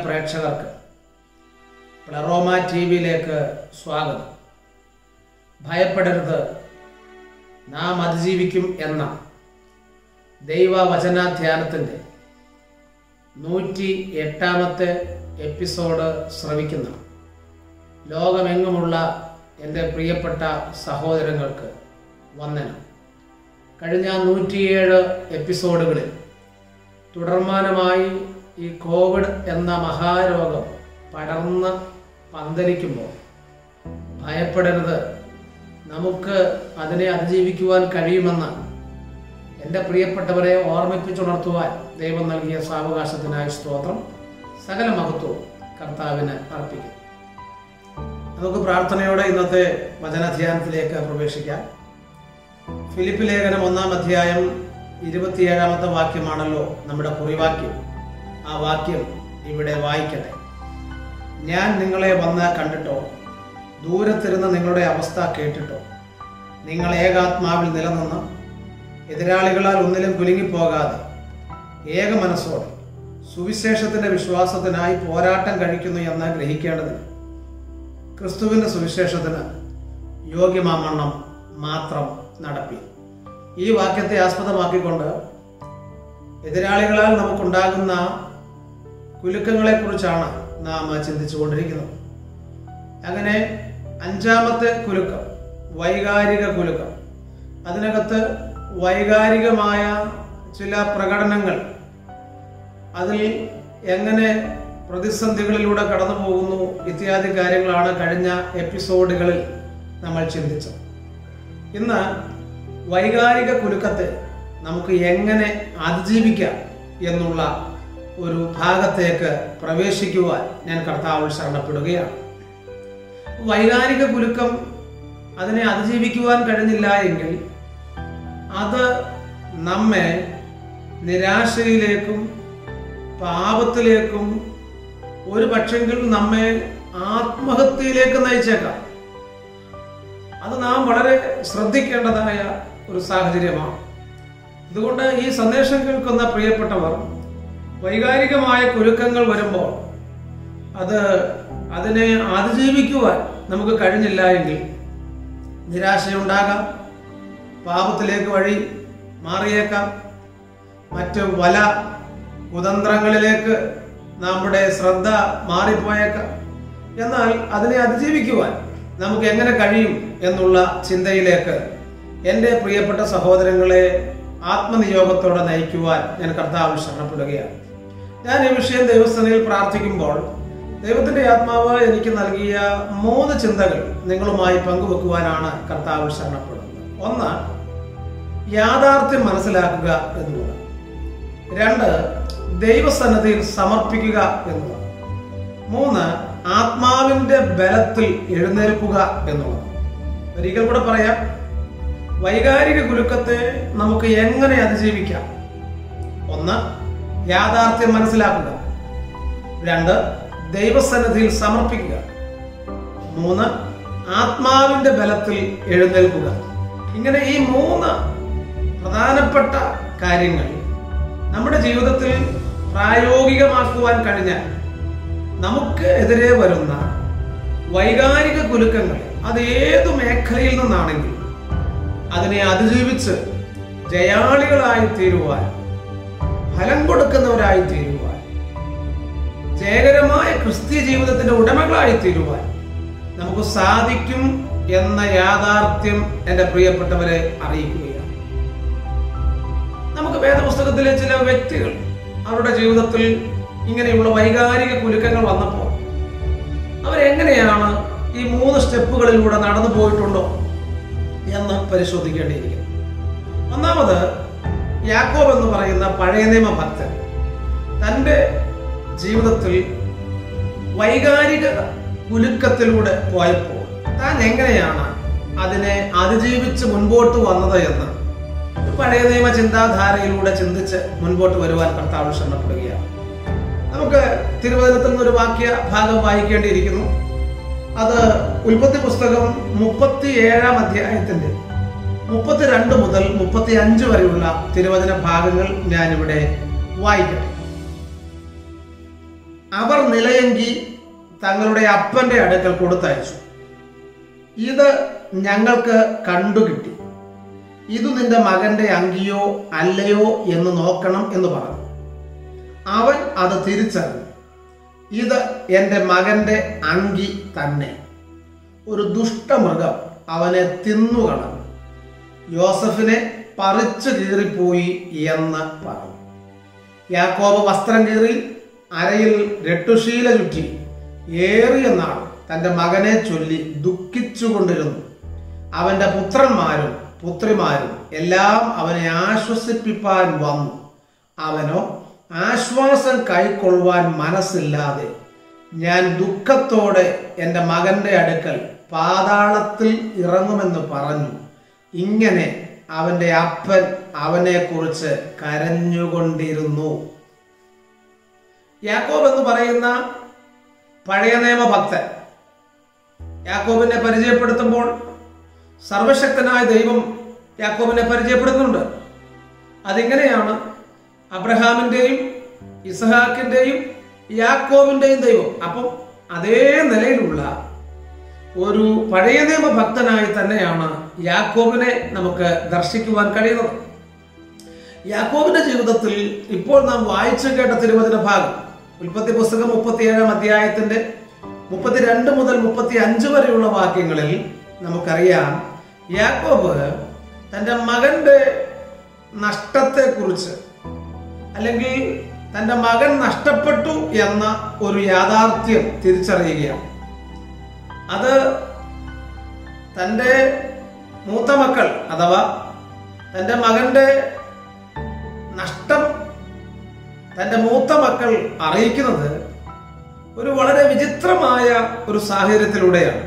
പ്രേക്ഷകർക്ക് പ്ലറോമ ടി വിയിലേക്ക് സ്വാഗതം ഭയപ്പെടരുത് നാം അതിജീവിക്കും എന്ന ദൈവവചനാധ്യാനത്തിൻ്റെ നൂറ്റി എട്ടാമത്തെ എപ്പിസോഡ് ശ്രവിക്കുന്ന ലോകമെങ്ങുമുള്ള എൻ്റെ പ്രിയപ്പെട്ട സഹോദരങ്ങൾക്ക് വന്ദനം കഴിഞ്ഞ നൂറ്റിയേഴ് എപ്പിസോഡുകളിൽ തുടർമാനമായി ഈ കോവിഡ് എന്ന മഹാരോഗം പടർന്ന് പന്തലിക്കുമ്പോൾ ഭയപ്പെടരുത് നമുക്ക് അതിനെ അതിജീവിക്കുവാൻ കഴിയുമെന്ന് എൻ്റെ പ്രിയപ്പെട്ടവരെ ഓർമ്മിപ്പിച്ചുണർത്തുവാൻ ദൈവം നൽകിയ സാവകാശത്തിനായി സ്തോത്രം സകല മഹത്വവും കർത്താവിന് അർപ്പിക്കും നമുക്ക് പ്രാർത്ഥനയോടെ ഇന്നത്തെ വചനാധ്യാനത്തിലേക്ക് പ്രവേശിക്കാം ഫിലിപ്പ് ലേഖനം ഒന്നാം അധ്യായം ഇരുപത്തിയേഴാമത്തെ വാക്യമാണല്ലോ നമ്മുടെ കുറിവാക്യം ആ വാക്യം ഇവിടെ വായിക്കട്ടെ ഞാൻ നിങ്ങളെ വന്ന് കണ്ടിട്ടോ ദൂരത്തിരുന്ന് നിങ്ങളുടെ അവസ്ഥ കേട്ടിട്ടോ നിങ്ങൾ ഏകാത്മാവിൽ നിലനിന്ന് എതിരാളികളാൽ ഒന്നിലും കുലുങ്ങിപ്പോകാതെ ഏക മനസ്സോടെ സുവിശേഷത്തിന്റെ വിശ്വാസത്തിനായി പോരാട്ടം കഴിക്കുന്നു എന്ന് ഗ്രഹിക്കേണ്ടതിന് ക്രിസ്തുവിന്റെ സുവിശേഷത്തിന് യോഗ്യമാമണ്ണം മാത്രം നടപ്പി ഈ വാക്യത്തെ ആസ്പദമാക്കിക്കൊണ്ട് എതിരാളികളാൽ നമുക്കുണ്ടാകുന്ന കുലുക്കങ്ങളെ കുറിച്ചാണ് നാം ചിന്തിച്ചുകൊണ്ടിരിക്കുന്നത് അങ്ങനെ അഞ്ചാമത്തെ കുലുക്കം വൈകാരിക കുലുക്കം അതിനകത്ത് വൈകാരികമായ ചില പ്രകടനങ്ങൾ അതിൽ എങ്ങനെ പ്രതിസന്ധികളിലൂടെ കടന്നു പോകുന്നു ഇത്യാദി കാര്യങ്ങളാണ് കഴിഞ്ഞ എപ്പിസോഡുകളിൽ നമ്മൾ ചിന്തിച്ചത് ഇന്ന് വൈകാരിക കുലുക്കത്തെ നമുക്ക് എങ്ങനെ അതിജീവിക്കാം എന്നുള്ള ഒരു ഭാഗത്തേക്ക് പ്രവേശിക്കുവാൻ ഞാൻ കർത്താവിൽ ശരണപ്പെടുകയാണ് വൈകാരിക കുലുക്കം അതിനെ അതിജീവിക്കുവാൻ കഴിഞ്ഞില്ല എങ്കിൽ അത് നമ്മെ നിരാശയിലേക്കും പാപത്തിലേക്കും ഒരു പക്ഷെങ്കിൽ നമ്മെ ആത്മഹത്യയിലേക്ക് നയിച്ചേക്കാം അത് നാം വളരെ ശ്രദ്ധിക്കേണ്ടതായ ഒരു സാഹചര്യമാണ് അതുകൊണ്ട് ഈ സന്ദേശം കേൾക്കുന്ന പ്രിയപ്പെട്ടവർ വൈകാരികമായ കുരുക്കങ്ങൾ വരുമ്പോൾ അത് അതിനെ അതിജീവിക്കുവാൻ നമുക്ക് കഴിഞ്ഞില്ല എങ്കിൽ നിരാശയുണ്ടാകാം പാപത്തിലേക്ക് വഴി മാറിയേക്കാം മറ്റ് വല കുതന്ത്രങ്ങളിലേക്ക് നമ്മുടെ ശ്രദ്ധ മാറിപ്പോയേക്കാം എന്നാൽ അതിനെ അതിജീവിക്കുവാൻ നമുക്ക് എങ്ങനെ കഴിയും എന്നുള്ള ചിന്തയിലേക്ക് എൻ്റെ പ്രിയപ്പെട്ട സഹോദരങ്ങളെ ആത്മനിയോഗത്തോടെ നയിക്കുവാൻ ഞാൻ കർത്താവ് ശരണപ്പെടുകയാണ് ഞാൻ ഈ വിഷയം ദൈവസ്ഥനയിൽ പ്രാർത്ഥിക്കുമ്പോൾ ദൈവത്തിന്റെ ആത്മാവ് എനിക്ക് നൽകിയ മൂന്ന് ചിന്തകൾ നിങ്ങളുമായി പങ്കുവെക്കുവാനാണ് കർത്താവ് ശരണപ്പെടുന്നത് ഒന്ന് യാഥാർത്ഥ്യം മനസ്സിലാക്കുക എന്നുള്ളത് രണ്ട് ദൈവസന്നദ്ധിയിൽ സമർപ്പിക്കുക എന്നുള്ളത് മൂന്ന് ആത്മാവിന്റെ ബലത്തിൽ എഴുന്നേൽക്കുക എന്നുള്ളത് ഒരിക്കൽ കൂടെ പറയാം വൈകാരിക കുലുക്കത്തെ നമുക്ക് എങ്ങനെ അതിജീവിക്കാം ഒന്ന് യാഥാർത്ഥ്യം മനസ്സിലാക്കുക രണ്ട് ദൈവസന്നിധിയിൽ സമർപ്പിക്കുക മൂന്ന് ആത്മാവിന്റെ ബലത്തിൽ എഴുന്നേൽക്കുക ഇങ്ങനെ ഈ മൂന്ന് പ്രധാനപ്പെട്ട കാര്യങ്ങൾ നമ്മുടെ ജീവിതത്തിൽ പ്രായോഗികമാക്കുവാൻ കഴിഞ്ഞാൽ നമുക്ക് എതിരെ വരുന്ന വൈകാരിക കുലുക്കങ്ങൾ അത് ഏതു മേഖലയിൽ നിന്നാണെങ്കിൽ അതിനെ അതിജീവിച്ച് ജയാളികളായി തീരുവാൻ ഫലം കൊടുക്കുന്നവരായി തീരുവാൻ ജയകരമായ ക്രിസ്തീയ ജീവിതത്തിന്റെ ഉടമകളായി തീരുവാൻ നമുക്ക് സാധിക്കും എന്ന യാഥാർത്ഥ്യം എൻ്റെ പ്രിയപ്പെട്ടവരെ അറിയിക്കുകയാണ് നമുക്ക് വേദപുസ്തകത്തിലെ ചില വ്യക്തികൾ അവരുടെ ജീവിതത്തിൽ ഇങ്ങനെയുള്ള വൈകാരിക കുലുക്കങ്ങൾ വന്നപ്പോൾ അവരെങ്ങനെയാണ് ഈ മൂന്ന് സ്റ്റെപ്പുകളിലൂടെ നടന്നു പോയിട്ടുണ്ടോ എന്ന് പരിശോധിക്കേണ്ടിയിരിക്കുന്നു ഒന്നാമത് യാക്കോബ് എന്ന് പറയുന്ന പഴയ നിയമ ഭക്തൻ തൻ്റെ ജീവിതത്തിൽ വൈകാരിക കുലുക്കത്തിലൂടെ പോയപ്പോൾ താൻ എങ്ങനെയാണ് അതിനെ അതിജീവിച്ച് മുൻപോട്ട് വന്നത് എന്ന് പഴയ നിയമ ചിന്താധാരയിലൂടെ ചിന്തിച്ച് മുൻപോട്ട് വരുവാൻ കർത്താവ് ശ്രമപ്പെടുകയാണ് നമുക്ക് തിരുവചനത്തിൽ നിന്നൊരു വാക്യ ഭാഗം വായിക്കേണ്ടിയിരിക്കുന്നു അത് ഉൽപ്പത്തി പുസ്തകം മുപ്പത്തി ഏഴാം അധ്യായത്തിന്റെ മുപ്പത്തിരണ്ട് മുതൽ മുപ്പത്തി അഞ്ച് വരെയുള്ള തിരുവചന ഭാഗങ്ങൾ ഞാനിവിടെ വായിക്കട്ടെ അവർ നിലയെങ്കി തങ്ങളുടെ അപ്പന്റെ അടുക്കൽ കൊടുത്തയച്ചു ഇത് ഞങ്ങൾക്ക് കണ്ടുകിട്ടി ഇത് നിന്റെ മകന്റെ അങ്കിയോ അല്ലയോ എന്ന് നോക്കണം എന്ന് പറഞ്ഞു അവൻ അത് തിരിച്ചറിഞ്ഞു ഇത് എൻ്റെ മകന്റെ അങ്കി തന്നെ ഒരു ദുഷ്ടമൃഗം അവനെ തിന്നുകളഞ്ഞു യോസഫിനെ പറിച്ചു കീറിപ്പോയി എന്ന് പറഞ്ഞു യാക്കോബ് വസ്ത്രം കീറി അരയിൽ രട്ടുശീല ചുറ്റി ഏറിയ നാൾ തന്റെ മകനെ ചൊല്ലി ദുഃഖിച്ചുകൊണ്ടിരുന്നു അവന്റെ പുത്രന്മാരും പുത്രിമാരും എല്ലാം അവനെ ആശ്വസിപ്പിപ്പാൻ വന്നു അവനോ ആശ്വാസം കൈക്കൊള്ളുവാൻ മനസ്സില്ലാതെ ഞാൻ ദുഃഖത്തോടെ എൻ്റെ മകന്റെ അടുക്കൽ പാതാളത്തിൽ ഇറങ്ങുമെന്ന് പറഞ്ഞു ഇങ്ങനെ അവന്റെ അപ്പൻ അവനെക്കുറിച്ച് കരഞ്ഞുകൊണ്ടിരുന്നു യാക്കോബ് എന്ന് പറയുന്ന പഴയ നിയമ ഭക്തൻ യാക്കോബിനെ പരിചയപ്പെടുത്തുമ്പോൾ സർവശക്തനായ ദൈവം യാക്കോബിനെ പരിചയപ്പെടുത്തുന്നുണ്ട് അതിങ്ങനെയാണ് അബ്രഹാമിന്റെയും ഇസഹാക്കിന്റെയും യാക്കോബിന്റെയും ദൈവം അപ്പം അതേ നിലയിലുള്ള ഒരു പഴയ നിയമ ഭക്തനായി തന്നെയാണ് യാക്കോബിനെ നമുക്ക് ദർശിക്കുവാൻ കഴിയുന്നത് യാക്കോബിന്റെ ജീവിതത്തിൽ ഇപ്പോൾ നാം വായിച്ചു കേട്ട തിരുവചന ഭാഗം ഉൽപ്പത്തി പുസ്തകം മുപ്പത്തിയേഴാം അധ്യായത്തിന്റെ മുപ്പത്തിരണ്ട് മുതൽ മുപ്പത്തി അഞ്ച് വരെയുള്ള വാക്യങ്ങളിൽ നമുക്കറിയാം യാക്കോബ് തന്റെ മകന്റെ നഷ്ടത്തെക്കുറിച്ച് അല്ലെങ്കിൽ തന്റെ മകൻ നഷ്ടപ്പെട്ടു എന്ന ഒരു യാഥാർത്ഥ്യം തിരിച്ചറിയുകയാണ് അത് തൻ്റെ മൂത്ത മക്കൾ അഥവാ തൻ്റെ മകന്റെ നഷ്ടം തൻ്റെ മൂത്ത മക്കൾ അറിയിക്കുന്നത് ഒരു വളരെ വിചിത്രമായ ഒരു സാഹചര്യത്തിലൂടെയാണ്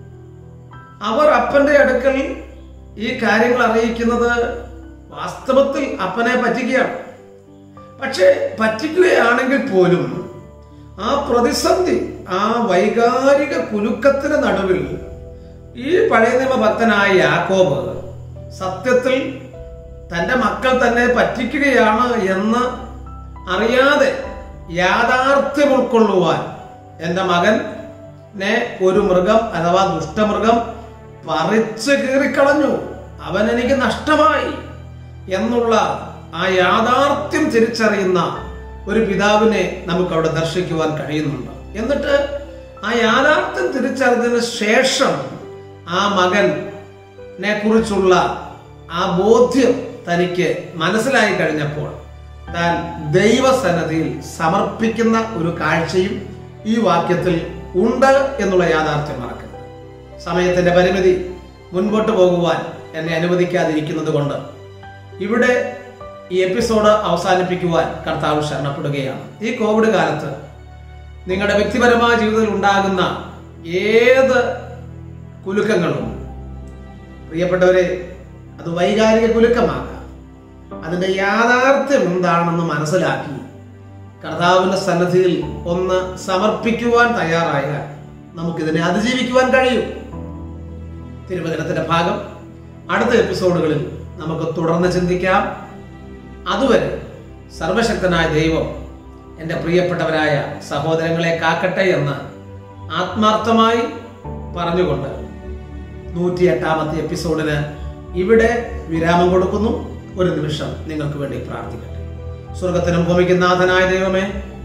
അവർ അപ്പന്റെ അടുക്കൽ ഈ കാര്യങ്ങൾ അറിയിക്കുന്നത് വാസ്തവത്തിൽ അപ്പനെ പറ്റിക്കുകയാണ് പക്ഷേ പറ്റിക്കുകയാണെങ്കിൽ പോലും ആ പ്രതിസന്ധി ആ വൈകാരിക കുലുക്കത്തിന് നടുവിൽ ഈ പഴയ നിയമ ഭക്തനായ യാക്കോബ് സത്യത്തിൽ തന്റെ മക്കൾ തന്നെ പറ്റിക്കുകയാണ് എന്ന് അറിയാതെ യാഥാർത്ഥ്യം ഉൾക്കൊള്ളുവാൻ എൻ്റെ മകനെ ഒരു മൃഗം അഥവാ ദുഷ്ടമൃഗം പറിച്ചു കീറിക്കളഞ്ഞു അവൻ എനിക്ക് നഷ്ടമായി എന്നുള്ള ആ യാഥാർത്ഥ്യം തിരിച്ചറിയുന്ന ഒരു പിതാവിനെ നമുക്ക് അവിടെ ദർശിക്കുവാൻ കഴിയുന്നുണ്ട് എന്നിട്ട് ആ യാഥാർത്ഥ്യം തിരിച്ചറിഞ്ഞതിന് ശേഷം ആ മകനെ കുറിച്ചുള്ള ആ ബോധ്യം തനിക്ക് മനസ്സിലായി കഴിഞ്ഞപ്പോൾ താൻ ദൈവസന്നദ്ധിയിൽ സമർപ്പിക്കുന്ന ഒരു കാഴ്ചയും ഈ വാക്യത്തിൽ ഉണ്ട് എന്നുള്ള യാഥാർത്ഥ്യം മറക്കരുത് സമയത്തിന്റെ പരിമിതി മുൻപോട്ട് പോകുവാൻ എന്നെ അനുവദിക്കാതിരിക്കുന്നത് കൊണ്ട് ഇവിടെ ഈ എപ്പിസോഡ് അവസാനിപ്പിക്കുവാൻ കർത്താവ് ശരണപ്പെടുകയാണ് ഈ കോവിഡ് കാലത്ത് നിങ്ങളുടെ വ്യക്തിപരമായ ജീവിതത്തിൽ ഉണ്ടാകുന്ന ഏത് കുലുക്കങ്ങളും പ്രിയപ്പെട്ടവരെ അത് വൈകാരിക കുലുക്കമാകാം അതിന്റെ യാഥാർത്ഥ്യം എന്താണെന്ന് മനസ്സിലാക്കി കർത്താവിന്റെ സന്നദ്ധിയിൽ ഒന്ന് സമർപ്പിക്കുവാൻ തയ്യാറായാൽ നമുക്കിതിനെ അതിജീവിക്കുവാൻ കഴിയും തിരുവചനത്തിന്റെ ഭാഗം അടുത്ത എപ്പിസോഡുകളിൽ നമുക്ക് തുടർന്ന് ചിന്തിക്കാം അതുവരെ സർവശക്തനായ ദൈവം എൻ്റെ പ്രിയപ്പെട്ടവരായ സഹോദരങ്ങളെ കാക്കട്ടെ എന്ന് ആത്മാർത്ഥമായി പറഞ്ഞുകൊണ്ട് നൂറ്റി എട്ടാമത്തെ എപ്പിസോഡിന് ഇവിടെ വിരാമം കൊടുക്കുന്നു ഒരു നിമിഷം നിങ്ങൾക്ക് വേണ്ടി പ്രാർത്ഥിക്കട്ടെ സ്വർഗത്തിനും ഭൂമിക്കും നാഥനായ ദൈവമേ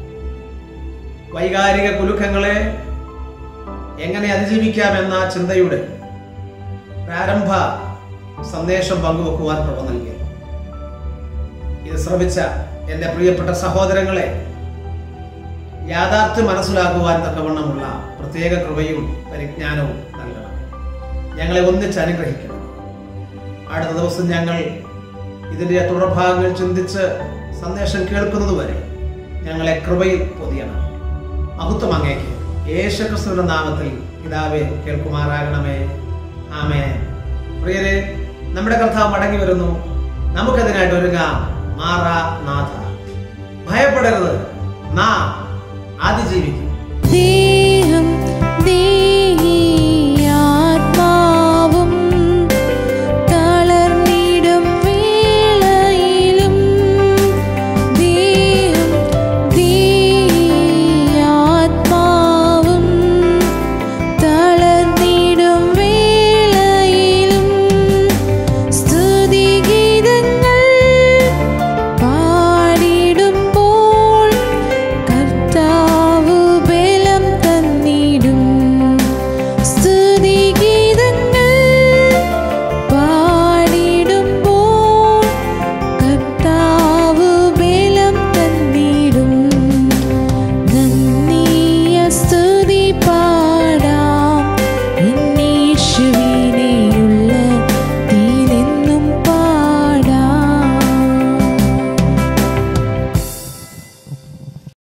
വൈകാരിക കുലുക്കങ്ങളെ എങ്ങനെ അതിജീവിക്കാമെന്ന ചിന്തയുടെ പ്രാരംഭ സന്ദേശം പങ്കുവെക്കുവാൻ പ്രഭ നൽകി ഇത് ശ്രമിച്ച എൻ്റെ പ്രിയപ്പെട്ട സഹോദരങ്ങളെ യാഥാർത്ഥ്യം മനസ്സിലാക്കുവാൻ തക്കവണ്ണമുള്ള പ്രത്യേക കൃപയും പരിജ്ഞാനവും നൽകണം ഞങ്ങളെ ഒന്നിച്ച് അനുഗ്രഹിക്കണം അടുത്ത ദിവസം ഞങ്ങൾ ഇതിന്റെ തുടർഭാഗങ്ങൾ ചിന്തിച്ച് സന്ദേശം കേൾക്കുന്നതുവരെ ഞങ്ങളെ കൃപയിൽ പൊതിയണം മഹത്വം അങ്ങേക്ക് യേശുക്രിസ്തുവിന്റെ നാമത്തിൽ പിതാവെ കേൾക്കുമാറാകണമേ ആമേ പ്രിയരെ നമ്മുടെ കർത്താവ് മടങ്ങി വരുന്നു നമുക്കതിനായിട്ട് ഒരുങ്ങാം മാറാ നാഥ ഭയപ്പെടരുത് നാം അതിജീവിക്കും ദേഹം ദേ